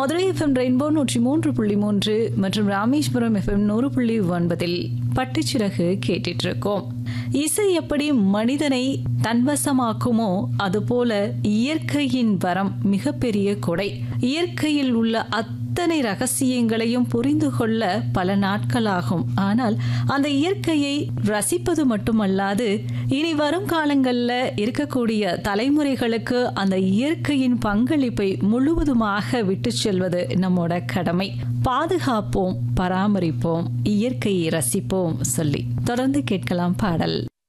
Madurai FM rainbow நூற்றி மூன்று புள்ளி மூன்று மற்றும் ராமேஸ்வரம் எஃப்எம் நூறு புள்ளி ஒன்பதில் பட்டுச்சிறகு கேட்டுட்டு இருக்கோம் இசை எப்படி மனிதனை தன்வசமாக்குமோ அதுபோல இயற்கையின் வரம் மிகப்பெரிய கொடை இயற்கையில் உள்ள அத்தனை ரகசியங்களையும் புரிந்து கொள்ள பல நாட்களாகும் ஆனால் அந்த இயற்கையை ரசிப்பது மட்டுமல்லாது இனி வரும் காலங்களில் இருக்கக்கூடிய தலைமுறைகளுக்கு அந்த இயற்கையின் பங்களிப்பை முழுவதுமாக விட்டு செல்வது நம்மோட கடமை பாதுகாப்போம் பராமரிப்போம் இயற்கையை ரசிப்போம் சொல்லி தொடர்ந்து கேட்கலாம் பாடல்